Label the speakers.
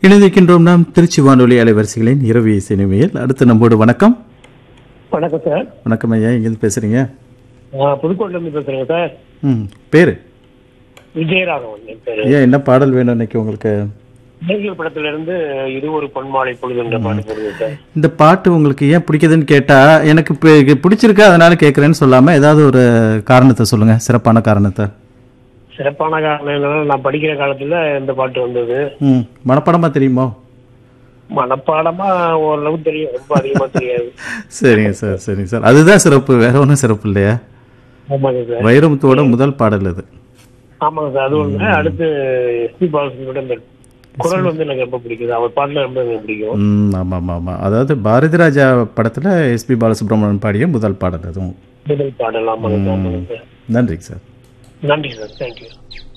Speaker 1: இணைந்திருக்கின்றோம் நாம் திருச்சி வானொலி அலைவரிசைகளின் இரவு இசை நிலையில் அடுத்து நம்மோடு வணக்கம்
Speaker 2: வணக்கம் சார்
Speaker 1: வணக்கம் ஐயா எங்கேருந்து பேசுறீங்க
Speaker 2: நான் புதுக்கோட்டையில இருந்து பேசுறேங்க சார்
Speaker 1: ம் பேரு
Speaker 2: விஜயராகவன் என் பேரு
Speaker 1: ஐயா என்ன பாடல் வேணும் இன்னைக்கு உங்களுக்கு
Speaker 2: இளைஞர் படத்துல இருந்து இது ஒரு பொன்மாலை பொழுது என்ற பாட்டு போடுங்க சார்
Speaker 1: இந்த பாட்டு உங்களுக்கு ஏன் பிடிக்குதுன்னு கேட்டா எனக்கு பி- இது பிடிச்சிருக்கு அதனால கேட்குறேன்னு சொல்லாம ஏதாவது ஒரு காரணத்தை சொல்லுங்க சிறப்பான காரணத்தை
Speaker 2: சிறப்பான காரணம் என்னன்னா நான் படிக்கிற காலத்துல இந்த பாட்டு வந்தது
Speaker 1: ம் மனப்பாடமா தெரியுமோ
Speaker 2: மனப்பாடமா ஓரளவு தெரியும் ரொம்ப அதிகமா தெரியாது
Speaker 1: சரிங்க சார் சரிங்க சார் அதுதான் சிறப்பு வேற ஒன்றும் சிறப்பு இல்லையா
Speaker 2: ஆமாங்க சார்
Speaker 1: வைரமுத்துவோட முதல் பாடல் அது
Speaker 2: ஆமாங்க சார் அது ஒண்ணு அடுத்து எஸ்பி பாலசுப்ரமணியோட இந்த குரல் வந்து எனக்கு ரொம்ப பிடிக்குது அவர் பாட்டுல ரொம்ப எனக்கு பிடிக்கும்
Speaker 1: ம் ஆமாம் ஆமாம் ஆமாம் அதாவது பாரதி ராஜா படத்தில் எஸ்பி பாலசுப்ரமணியன் பாடிய முதல் பாடல் அதுவும்
Speaker 2: முதல் பாடல் ஆமாங்க சார் ஆமாங்க சார்
Speaker 1: நன்றிங்க சார்
Speaker 2: நன்றி சார் தேங்க்யூ